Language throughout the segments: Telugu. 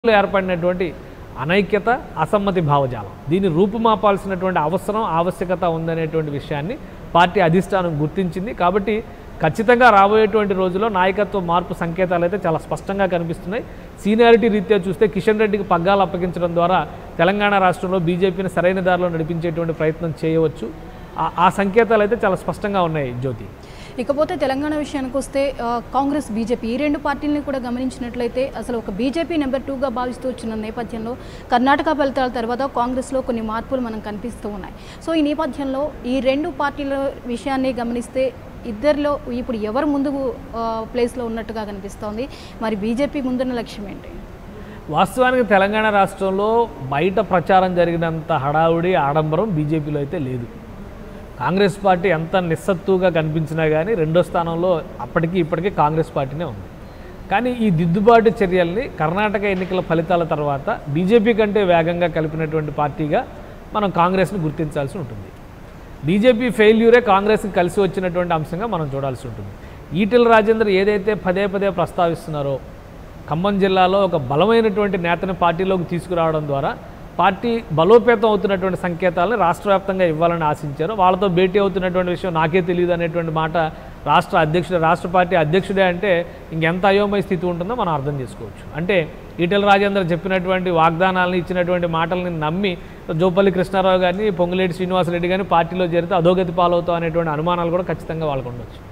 లో ఏర్పడినటువంటి అనైక్యత అసమ్మతి భావజాలం దీన్ని రూపుమాపాల్సినటువంటి అవసరం ఆవశ్యకత ఉందనేటువంటి విషయాన్ని పార్టీ అధిష్టానం గుర్తించింది కాబట్టి ఖచ్చితంగా రాబోయేటువంటి రోజుల్లో నాయకత్వ మార్పు సంకేతాలు అయితే చాలా స్పష్టంగా కనిపిస్తున్నాయి సీనియారిటీ రీత్యా చూస్తే కిషన్ రెడ్డికి పగ్గాలు అప్పగించడం ద్వారా తెలంగాణ రాష్ట్రంలో బీజేపీని సరైన దారిలో నడిపించేటువంటి ప్రయత్నం చేయవచ్చు ఆ- ఆ సంకేతాలు అయితే చాలా స్పష్టంగా ఉన్నాయి జ్యోతి ఇకపోతే తెలంగాణ విషయానికి వస్తే ఆ, కాంగ్రెస్ బీజేపీ ఈ రెండు పార్టీలని కూడా గమనించినట్లయితే అసలు ఒక బీజేపీ నెంబర్ టూగా భావిస్తూ వచ్చిన నేపథ్యంలో కర్ణాటక ఫలితాల తర్వాత కాంగ్రెస్లో కొన్ని మార్పులు మనం కనిపిస్తూ ఉన్నాయి సో ఈ నేపథ్యంలో ఈ రెండు పార్టీల విషయాన్ని గమనిస్తే ఇద్దరిలో ఇప్పుడు ఎవరు ముందు ఆ, ప్లేస్లో ఉన్నట్టుగా కనిపిస్తోంది మరి బీజేపీ ముందున్న లక్ష్యం ఏంటి వాస్తవానికి తెలంగాణ రాష్ట్రంలో బయట ప్రచారం జరిగినంత హడావుడి ఆడంబరం బీజేపీలో అయితే లేదు కాంగ్రెస్ పార్టీ ఎంత నిస్సత్తుగా కనిపించినా కానీ రెండో స్థానంలో అప్పటికి ఇప్పటికీ కాంగ్రెస్ పార్టీనే ఉంది కానీ ఈ దిద్దుబాటు చర్యల్ని కర్ణాటక ఎన్నికల ఫలితాల తర్వాత బీజేపీ కంటే వేగంగా కలిపినటువంటి పార్టీగా మనం కాంగ్రెస్ని గుర్తించాల్సి ఉంటుంది బీజేపీ ఫెయిల్యూరే కాంగ్రెస్కి కలిసి వచ్చినటువంటి అంశంగా మనం చూడాల్సి ఉంటుంది ఈటెల రాజేందర్ ఏదైతే పదే పదే ప్రస్తావిస్తున్నారో ఖమ్మం జిల్లాలో ఒక బలమైనటువంటి నేతని పార్టీలోకి తీసుకురావడం ద్వారా పార్టీ బలోపేతం అవుతున్నటువంటి సంకేతాలను రాష్ట్ర వ్యాప్తంగా ఇవ్వాలని ఆశించారు వాళ్ళతో భేటీ అవుతున్నటువంటి విషయం నాకే తెలియదు అనేటువంటి మాట రాష్ట్ర అధ్యక్షుడు రాష్ట్ర పార్టీ అధ్యక్షుడే అంటే ఇంకెంత అయోమయ స్థితి ఉంటుందో మనం అర్థం చేసుకోవచ్చు అంటే ఈటెల రాజేందర్ చెప్పినటువంటి వాగ్దానాలను ఇచ్చినటువంటి మాటల్ని నమ్మి జోపల్లి కృష్ణారావు గారిని పొంగులేటి శ్రీనివాసరెడ్డి గారిని పార్టీలో చేరితే అధోగతి పాలవుతాం అనేటువంటి అనుమానాలు కూడా ఖచ్చితంగా వాళ్ళకు ఉండొచ్చు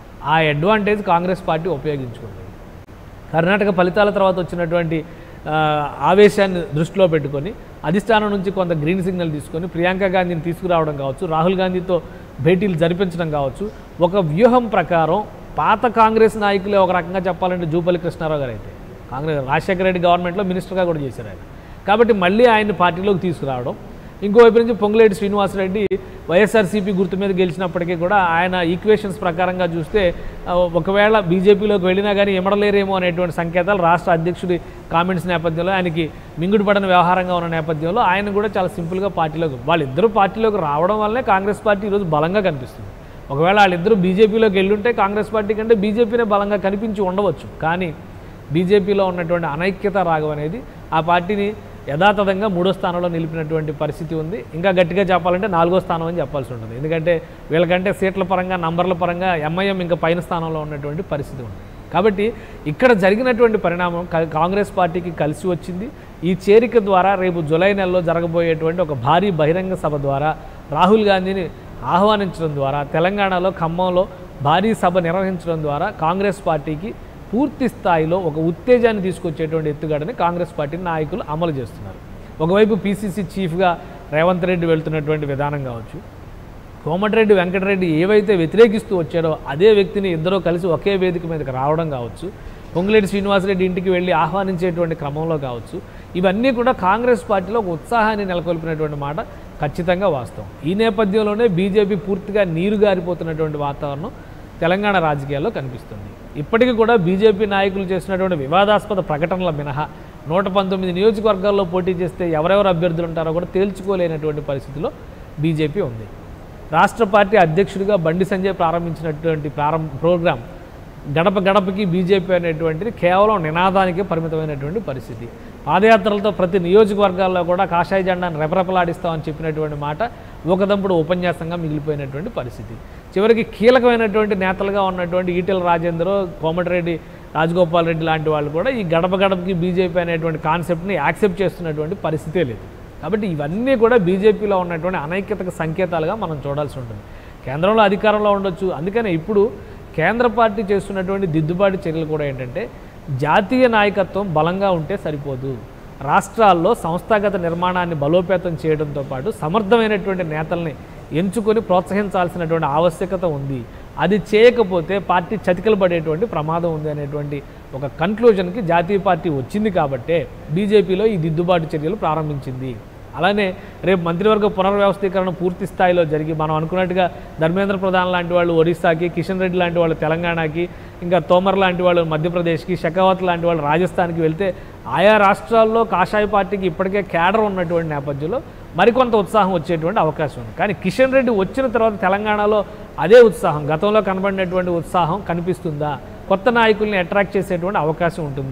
ఆ అడ్వాంటేజ్ కాంగ్రెస్ పార్టీ ఉపయోగించుకుంటుంది కర్ణాటక ఫలితాల తర్వాత వచ్చినటువంటి ఆ, ఆవేశాన్ని దృష్టిలో పెట్టుకొని అధిష్టానం నుంచి కొంత గ్రీన్ సిగ్నల్ తీసుకొని ప్రియాంక గాంధీని తీసుకురావడం కావచ్చు రాహుల్ గాంధీతో భేటీలు జరిపించడం కావచ్చు ఒక వ్యూహం ప్రకారం పాత కాంగ్రెస్ నాయకులే ఒక రకంగా చెప్పాలంటే జూపల్లి కృష్ణారావు గారు అయితే కాంగ్రెస్ రాజశేఖర రెడ్డి గవర్నమెంట్లో మినిస్టర్గా కూడా చేశారు ఆయన కాబట్టి మళ్ళీ ఆయన్ని పార్టీలోకి తీసుకురావడం ఇంకోవైపు నుంచి పొంగులేటి శ్రీనివాసరెడ్డి వైఎస్ఆర్సీపీ గుర్తు మీద గెలిచినప్పటికీ కూడా ఆయన ఈక్వేషన్స్ ప్రకారంగా చూస్తే ఆ, ఒకవేళ బీజేపీలోకి వెళ్ళినా కానీ ఎమడలేరేమో అనేటువంటి సంకేతాలు రాష్ట్ర అధ్యక్షుడి కామెంట్స్ నేపథ్యంలో ఆయనకి మింగుడు పడిన వ్యవహారంగా ఉన్న నేపథ్యంలో ఆయన కూడా చాలా సింపుల్గా పార్టీలోకి వాళ్ళిద్దరూ పార్టీలోకి రావడం వల్లనే కాంగ్రెస్ పార్టీ ఈరోజు బలంగా కనిపిస్తుంది ఒకవేళ వాళ్ళిద్దరూ బీజేపీలోకి వెళ్ళుంటే కాంగ్రెస్ పార్టీ కంటే బీజేపీనే బలంగా కనిపించి ఉండవచ్చు కానీ బీజేపీలో ఉన్నటువంటి అనైక్యత రాగం అనేది ఆ పార్టీని యథాతథంగా మూడో స్థానంలో నిలిపినటువంటి పరిస్థితి ఉంది ఇంకా గట్టిగా చెప్పాలంటే నాలుగో స్థానం అని చెప్పాల్సి ఉంటుంది ఎందుకంటే వీళ్ళకంటే సీట్ల పరంగా నంబర్ల పరంగా ఎంఐఎం ఇంకా పైన స్థానంలో ఉన్నటువంటి పరిస్థితి ఉంది కాబట్టి ఇక్కడ జరిగినటువంటి పరిణామం కా- కాంగ్రెస్ పార్టీకి కలిసి వచ్చింది ఈ చేరిక ద్వారా రేపు జూలై నెలలో జరగబోయేటువంటి ఒక భారీ బహిరంగ సభ ద్వారా రాహుల్ గాంధీని ఆహ్వానించడం ద్వారా తెలంగాణలో ఖమ్మంలో భారీ సభ నిర్వహించడం ద్వారా కాంగ్రెస్ పార్టీకి పూర్తి స్థాయిలో ఒక ఉత్తేజాన్ని తీసుకొచ్చేటువంటి ఎత్తుగడని కాంగ్రెస్ పార్టీ నాయకులు అమలు చేస్తున్నారు ఒకవైపు పీసీసీ చీఫ్గా రేవంత్ రెడ్డి వెళ్తున్నటువంటి విధానం కావచ్చు కోమటిరెడ్డి వెంకటరెడ్డి ఏవైతే వ్యతిరేకిస్తూ వచ్చాడో అదే వ్యక్తిని ఇద్దరూ కలిసి ఒకే వేదిక మీదకి రావడం కావచ్చు పొంగులేటి శ్రీనివాసరెడ్డి ఇంటికి వెళ్ళి ఆహ్వానించేటువంటి క్రమంలో కావచ్చు ఇవన్నీ కూడా కాంగ్రెస్ పార్టీలో ఒక ఉత్సాహాన్ని నెలకొల్పినటువంటి మాట ఖచ్చితంగా వాస్తవం ఈ నేపథ్యంలోనే బీజేపీ పూర్తిగా నీరు గారిపోతున్నటువంటి వాతావరణం తెలంగాణ రాజకీయాల్లో కనిపిస్తుంది ఇప్పటికీ కూడా బీజేపీ నాయకులు చేసినటువంటి వివాదాస్పద ప్రకటనల మినహా నూట పంతొమ్మిది నియోజకవర్గాల్లో పోటీ చేస్తే ఎవరెవరు అభ్యర్థులు ఉంటారో కూడా తేల్చుకోలేనటువంటి పరిస్థితిలో బీజేపీ ఉంది రాష్ట్ర పార్టీ అధ్యక్షుడిగా బండి సంజయ్ ప్రారంభించినటువంటి ప్రారంభ ప్రోగ్రాం గడప గడపకి బీజేపీ అనేటువంటిది కేవలం నినాదానికే పరిమితమైనటువంటి పరిస్థితి పాదయాత్రలతో ప్రతి నియోజకవర్గాల్లో కూడా కాషాయ జెండాను రెపరెపలాడిస్తామని చెప్పినటువంటి మాట ఒకదంపుడు ఉపన్యాసంగా మిగిలిపోయినటువంటి పరిస్థితి చివరికి కీలకమైనటువంటి నేతలుగా ఉన్నటువంటి ఈటెల రాజేందర్ కోమటిరెడ్డి రాజగోపాల్ రెడ్డి లాంటి వాళ్ళు కూడా ఈ గడప గడపకి బీజేపీ అనేటువంటి కాన్సెప్ట్ని యాక్సెప్ట్ చేస్తున్నటువంటి పరిస్థితే లేదు కాబట్టి ఇవన్నీ కూడా బీజేపీలో ఉన్నటువంటి అనైక్యతకు సంకేతాలుగా మనం చూడాల్సి ఉంటుంది కేంద్రంలో అధికారంలో ఉండొచ్చు అందుకనే ఇప్పుడు కేంద్ర పార్టీ చేస్తున్నటువంటి దిద్దుబాటు చర్యలు కూడా ఏంటంటే జాతీయ నాయకత్వం బలంగా ఉంటే సరిపోదు రాష్ట్రాల్లో సంస్థాగత నిర్మాణాన్ని బలోపేతం చేయడంతో పాటు సమర్థమైనటువంటి నేతల్ని ఎంచుకొని ప్రోత్సహించాల్సినటువంటి ఆవశ్యకత ఉంది అది చేయకపోతే పార్టీ చతికిలు పడేటువంటి ప్రమాదం ఉంది అనేటువంటి ఒక కన్క్లూజన్కి జాతీయ పార్టీ వచ్చింది కాబట్టే బీజేపీలో ఈ దిద్దుబాటు చర్యలు ప్రారంభించింది అలానే రేపు మంత్రివర్గ పునర్వ్యవస్థీకరణ పూర్తి స్థాయిలో జరిగి మనం అనుకున్నట్టుగా ధర్మేంద్ర ప్రధాన్ లాంటి వాళ్ళు ఒడిశాకి కిషన్ రెడ్డి లాంటి వాళ్ళు తెలంగాణకి ఇంకా తోమర్ లాంటి వాళ్ళు మధ్యప్రదేశ్కి షెకావత్ లాంటి వాళ్ళు రాజస్థాన్కి వెళ్తే ఆయా రాష్ట్రాల్లో కాషాయ పార్టీకి ఇప్పటికే కేడర్ ఉన్నటువంటి నేపథ్యంలో మరికొంత ఉత్సాహం వచ్చేటువంటి అవకాశం ఉంది కానీ కిషన్ రెడ్డి వచ్చిన తర్వాత తెలంగాణలో అదే ఉత్సాహం గతంలో కనబడినటువంటి ఉత్సాహం కనిపిస్తుందా కొత్త నాయకుల్ని అట్రాక్ట్ చేసేటువంటి అవకాశం ఉంటుందా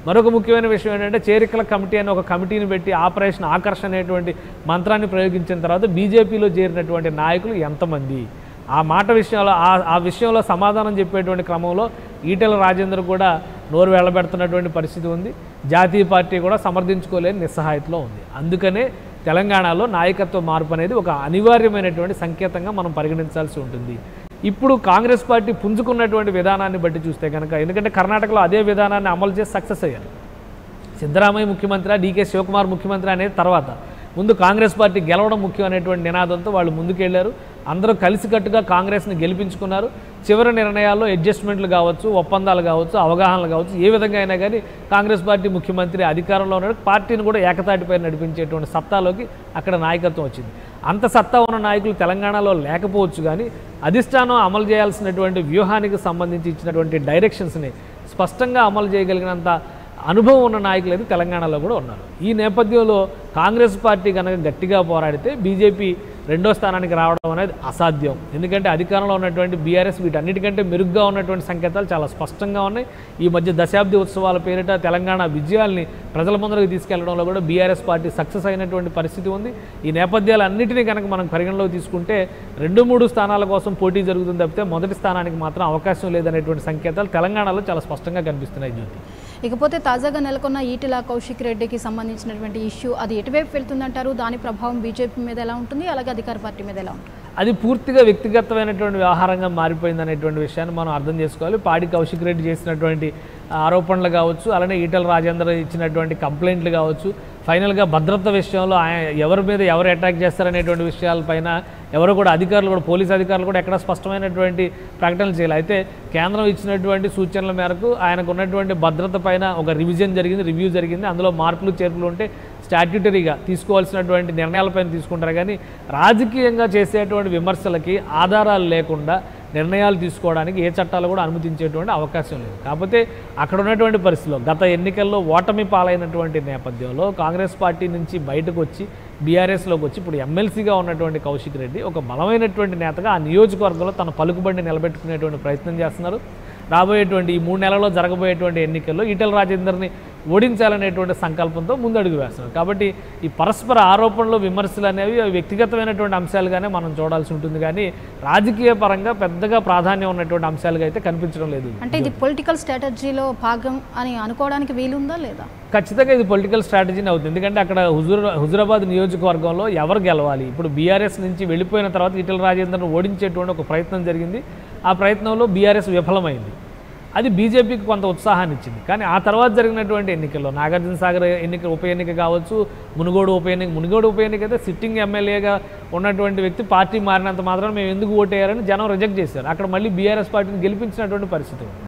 మరొక ముఖ్యమైన విషయం ఏంటంటే చేరికల కమిటీ అని ఒక కమిటీని పెట్టి ఆపరేషన్ ఆకర్షణ అనేటువంటి మంత్రాన్ని ప్రయోగించిన తర్వాత బీజేపీలో చేరినటువంటి నాయకులు ఎంతమంది ఆ మాట విషయంలో ఆ ఆ విషయంలో సమాధానం చెప్పేటువంటి క్రమంలో ఈటెల రాజేందర్ కూడా నోరు వెళ్ళబెడుతున్నటువంటి పరిస్థితి ఉంది జాతీయ పార్టీ కూడా సమర్థించుకోలేని నిస్సహాయతలో ఉంది అందుకనే తెలంగాణలో నాయకత్వ మార్పు అనేది ఒక అనివార్యమైనటువంటి సంకేతంగా మనం పరిగణించాల్సి ఉంటుంది ఇప్పుడు కాంగ్రెస్ పార్టీ పుంజుకున్నటువంటి విధానాన్ని బట్టి చూస్తే కనుక ఎందుకంటే కర్ణాటకలో అదే విధానాన్ని అమలు చేసి సక్సెస్ అయ్యారు సిద్ధరామయ్య ముఖ్యమంత్రి డీకే శివకుమార్ ముఖ్యమంత్రి అనేది తర్వాత ముందు కాంగ్రెస్ పార్టీ గెలవడం ముఖ్యం అనేటువంటి నినాదంతో వాళ్ళు ముందుకెళ్లారు అందరూ కలిసికట్టుగా కాంగ్రెస్ని గెలిపించుకున్నారు చివరి నిర్ణయాల్లో అడ్జస్ట్మెంట్లు కావచ్చు ఒప్పందాలు కావచ్చు అవగాహనలు కావచ్చు ఏ విధంగా అయినా కానీ కాంగ్రెస్ పార్టీ ముఖ్యమంత్రి అధికారంలో ఉన్నాడు పార్టీని కూడా ఏకతాటిపై నడిపించేటువంటి సత్తాలోకి అక్కడ నాయకత్వం వచ్చింది అంత సత్తా ఉన్న నాయకులు తెలంగాణలో లేకపోవచ్చు కానీ అధిష్టానం అమలు చేయాల్సినటువంటి వ్యూహానికి సంబంధించి ఇచ్చినటువంటి డైరెక్షన్స్ని స్పష్టంగా అమలు చేయగలిగినంత అనుభవం ఉన్న నాయకులు అయితే తెలంగాణలో కూడా ఉన్నారు ఈ నేపథ్యంలో కాంగ్రెస్ పార్టీ కనుక గట్టిగా పోరాడితే బీజేపీ రెండో స్థానానికి రావడం అనేది అసాధ్యం ఎందుకంటే అధికారంలో ఉన్నటువంటి బీఆర్ఎస్ వీటన్నిటికంటే మెరుగ్గా ఉన్నటువంటి సంకేతాలు చాలా స్పష్టంగా ఉన్నాయి ఈ మధ్య దశాబ్ది ఉత్సవాల పేరిట తెలంగాణ విజయాల్ని ప్రజల ముందరకు తీసుకెళ్లడంలో కూడా బీఆర్ఎస్ పార్టీ సక్సెస్ అయినటువంటి పరిస్థితి ఉంది ఈ నేపథ్యాలన్నింటినీ కనుక మనం పరిగణలోకి తీసుకుంటే రెండు మూడు స్థానాల కోసం పోటీ జరుగుతుంది తప్పితే మొదటి స్థానానికి మాత్రం అవకాశం లేదనేటువంటి సంకేతాలు తెలంగాణలో చాలా స్పష్టంగా కనిపిస్తున్నాయి జ్యోతి ఇకపోతే తాజాగా నెలకొన్న ఈటెల కౌశిక్ రెడ్డికి సంబంధించినటువంటి ఇష్యూ అది ఎటువైపు వెళ్తుందంటారు దాని ప్రభావం బీజేపీ మీద ఎలా ఉంటుంది అలాగే అధికార పార్టీ మీద ఎలా ఉంటుంది అది పూర్తిగా వ్యక్తిగతమైనటువంటి వ్యవహారంగా మారిపోయింది అనేటువంటి విషయాన్ని మనం అర్థం చేసుకోవాలి పాడి కౌశిక్ రెడ్డి చేసినటువంటి ఆరోపణలు కావచ్చు అలానే ఈటల రాజేందర్ ఇచ్చినటువంటి కంప్లైంట్లు కావచ్చు ఫైనల్గా భద్రత విషయంలో ఆయన ఎవరి మీద ఎవరు అటాక్ చేస్తారనేటువంటి విషయాలపైన ఎవరు కూడా అధికారులు కూడా పోలీస్ అధికారులు కూడా ఎక్కడ స్పష్టమైనటువంటి ప్రకటనలు చేయాలి అయితే కేంద్రం ఇచ్చినటువంటి సూచనల మేరకు ఆయనకు ఉన్నటువంటి భద్రత పైన ఒక రివిజన్ జరిగింది రివ్యూ జరిగింది అందులో మార్పులు చేర్పులు ఉంటే స్టాట్యూటరీగా తీసుకోవాల్సినటువంటి నిర్ణయాలపైన తీసుకుంటారు కానీ రాజకీయంగా చేసేటువంటి విమర్శలకి ఆధారాలు లేకుండా నిర్ణయాలు తీసుకోవడానికి ఏ చట్టాలు కూడా అనుమతించేటువంటి అవకాశం లేదు కాకపోతే అక్కడ ఉన్నటువంటి పరిస్థితిలో గత ఎన్నికల్లో ఓటమి పాలైనటువంటి నేపథ్యంలో కాంగ్రెస్ పార్టీ నుంచి బయటకు వచ్చి బీఆర్ఎస్లోకి వచ్చి ఇప్పుడు ఎమ్మెల్సీగా ఉన్నటువంటి కౌశిక్ రెడ్డి ఒక బలమైనటువంటి నేతగా ఆ నియోజకవర్గంలో తన పలుకుబడిని నిలబెట్టుకునేటువంటి ప్రయత్నం చేస్తున్నారు రాబోయేటువంటి ఈ మూడు నెలల్లో జరగబోయేటువంటి ఎన్నికల్లో ఈటెల రాజేందర్ని ఓడించాలనేటువంటి సంకల్పంతో ముందడుగు వేస్తున్నారు కాబట్టి ఈ పరస్పర ఆరోపణలు విమర్శలు అనేవి అవి వ్యక్తిగతమైనటువంటి అంశాలుగానే మనం చూడాల్సి ఉంటుంది కానీ రాజకీయ పరంగా పెద్దగా ప్రాధాన్యం ఉన్నటువంటి అంశాలుగా అయితే కనిపించడం లేదు అంటే ఇది పొలిటికల్ స్ట్రాటజీలో భాగం అని అనుకోవడానికి వీలుందా లేదా ఖచ్చితంగా ఇది పొలిటికల్ స్ట్రాటజీని అవుతుంది ఎందుకంటే అక్కడ హుజూర్ హుజురాబాద్ నియోజకవర్గంలో ఎవరు గెలవాలి ఇప్పుడు బీఆర్ఎస్ నుంచి వెళ్ళిపోయిన తర్వాత ఈటెల రాజేందర్ను ఓడించేటువంటి ఒక ప్రయత్నం జరిగింది ఆ ప్రయత్నంలో బీఆర్ఎస్ విఫలమైంది అది బీజేపీకి కొంత ఉత్సాహాన్ని ఇచ్చింది కానీ ఆ తర్వాత జరిగినటువంటి ఎన్నికల్లో నాగార్జున సాగర్ ఎన్నిక ఉప ఎన్నిక కావచ్చు మునుగోడు ఉప ఎన్నిక మునుగోడు ఉప ఎన్నిక అయితే సిట్టింగ్ ఎమ్మెల్యేగా ఉన్నటువంటి వ్యక్తి పార్టీ మారినంత మాత్రం మేము ఎందుకు ఓటేయారని జనం రిజెక్ట్ చేశారు అక్కడ మళ్ళీ బీఆర్ఎస్ పార్టీని గెలిపించినటువంటి పరిస్థితి ఉంది